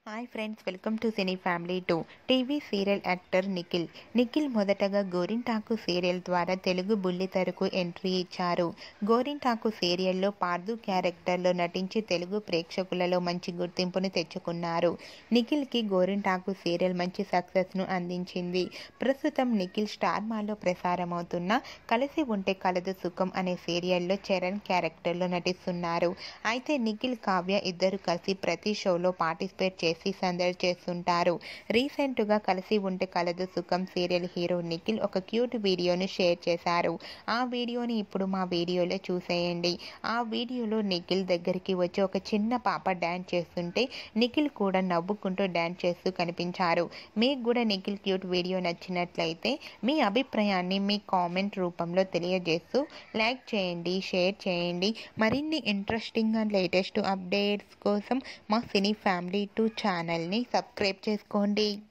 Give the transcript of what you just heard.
hi friends welcome to cine family two TV serial actor Nikhil Nikhil మొదటగా Gorintaku serial ద్వారా Telugu బుల్లితెరకు entry ఇచ్చారు గోరింటాకు సీరియల్లో పార్దు క్యారెక్టర్లో నటించి తెలుగు ప్రేక్షకులలో మంచి గుర్తింపును తెచ్చుకున్నారు నిఖిల్కి గోరింటాకు సీరియల్ మంచి సక్సెస్ను అందించింది ప్రస్తుతం నిఖిల్ స్టార్ మాలో ప్రసారమవుతున్న కలిసి ఉంటే కలదు సుఖం అనే సీరియల్లో చరణ్ క్యారెక్టర్లో నటిస్తున్నారు అయితే నిఖిల్ కావ్య ఇద్దరు కలిసి ప్రతి షోలో పార్టిసిపేట్ చేసి సందడి చేస్తుంటారు రీసెంట్గా కలిసి ఉంటే కలదు సుఖం సీరియల్ హీరో నిఖిల్ ఒక క్యూట్ వీడియోని షేర్ చేశారు ఆ వీడియోని ఇప్పుడు మా వీడియోలో చూసేయండి ఆ వీడియోలో నిఖిల్ దగ్గరికి వచ్చి ఒక చిన్న పాప డ్యాన్స్ చేస్తుంటే నిఖిల్ కూడా నవ్వుకుంటూ డ్యాన్స్ చేస్తూ కనిపించారు మీకు కూడా నిఖిల్ క్యూట్ వీడియో నచ్చినట్లయితే మీ అభిప్రాయాన్ని మీ కామెంట్ రూపంలో తెలియజేస్తూ లైక్ చేయండి షేర్ చేయండి మరిన్ని ఇంట్రెస్టింగ్ అండ్ లేటెస్ట్ అప్డేట్స్ కోసం మా సినీ ఫ్యామిలీ టూ ఛానల్ని సబ్స్క్రైబ్ చేసుకోండి